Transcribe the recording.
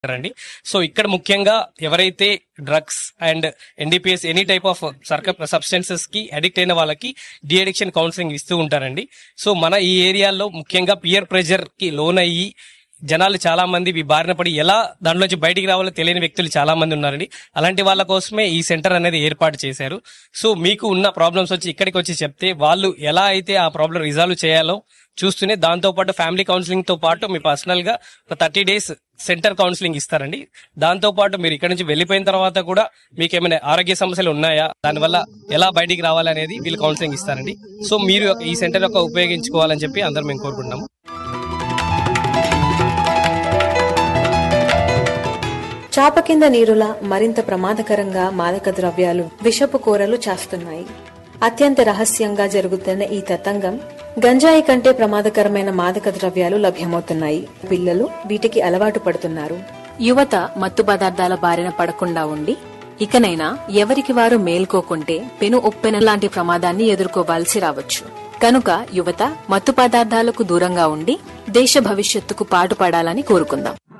అండి సో ఇక్కడ ముఖ్యంగా ఎవరైతే drugs and NDPS any type of సర్క సబ్స్టెన్సెస్ కి అడిక్ట్ అయిన వాళ్ళకి డి అడిక్షన్ కౌన్సిలింగ్ ఇస్తూ ఉంటారండి సో మన ఈ ఏరియాలో ముఖ్యంగా పియర్ ప్రెషర్ కి లోన్ అయ్యి జనాలు చాలా మంది ఈ బారిన పడి ఎలా దాంట్లోంచి బయటికి రావాలో తెలియని వ్యక్తులు చాలా మంది ఉన్నారండి అలాంటి వాళ్ళ కోసమే ఈ సెంటర్ అనేది ఏర్పాటు చేశారు సో మీకు ఉన్న ప్రాబ్లమ్స్ వచ్చి ఇక్కడికి వచ్చి చెప్తే వాళ్ళు ఎలా అయితే ఆ ప్రాబ్లం రిజాల్వ్ చేయాలో చూస్తూనే దాంతో పాటు ఫ్యామిలీ కౌన్సిలింగ్ తో పాటు మీ పర్సనల్ గా ఒక థర్టీ డేస్ సెంటర్ కౌన్సిలింగ్ ఇస్తారండి దాంతో పాటు మీరు ఇక్కడ నుంచి వెళ్ళిపోయిన తర్వాత కూడా మీకు ఏమైనా ఆరోగ్య సమస్యలు ఉన్నాయా దానివల్ల ఎలా బయటికి రావాలి అనేది వీళ్ళు కౌన్సిలింగ్ ఇస్తారండి సో మీరు ఈ సెంటర్ యొక్క ఉపయోగించుకోవాలని చెప్పి అందరం మేము కోరుకుంటున్నాము చాప కింద నీరులా మరింత ప్రమాదకరంగా మాదక ద్రవ్యాలు విషపు కూరలు చేస్తున్నాయి అత్యంత రహస్యంగా జరుగుతున్న ఈ తతంగం గంజాయి కంటే ప్రమాదకరమైన మాదక ద్రవ్యాలు లభ్యమవుతున్నాయి పిల్లలు వీటికి అలవాటు పడుతున్నారు యువత మత్తు పదార్థాల బారిన పడకుండా ఉండి ఇకనైనా ఎవరికి వారు మేల్కోకుంటే పెను ఉప్పెన లాంటి ప్రమాదాన్ని ఎదుర్కోవాల్సి రావచ్చు కనుక యువత మత్తు పదార్థాలకు దూరంగా ఉండి దేశ భవిష్యత్తుకు పాటుపడాలని కోరుకుందాం